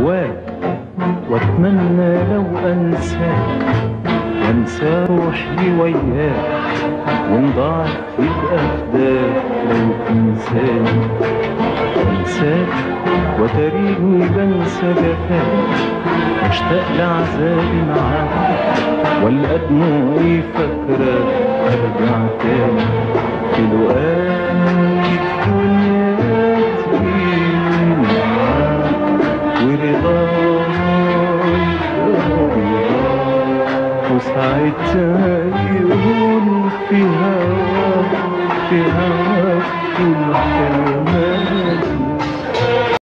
أهواك وأتمنى لو أنساك وأنسى روحي وياك وإن ضاعت يبقى فداك لو تنساني أنساك وتريني بنسى جفاك أشتاق لعذابي معاك ولا دموعي فاكراك أرجع تاني في لقاك الدنيا تجيني معاك ورضاك وساعتها يقول في هواك في هواك كل كلمة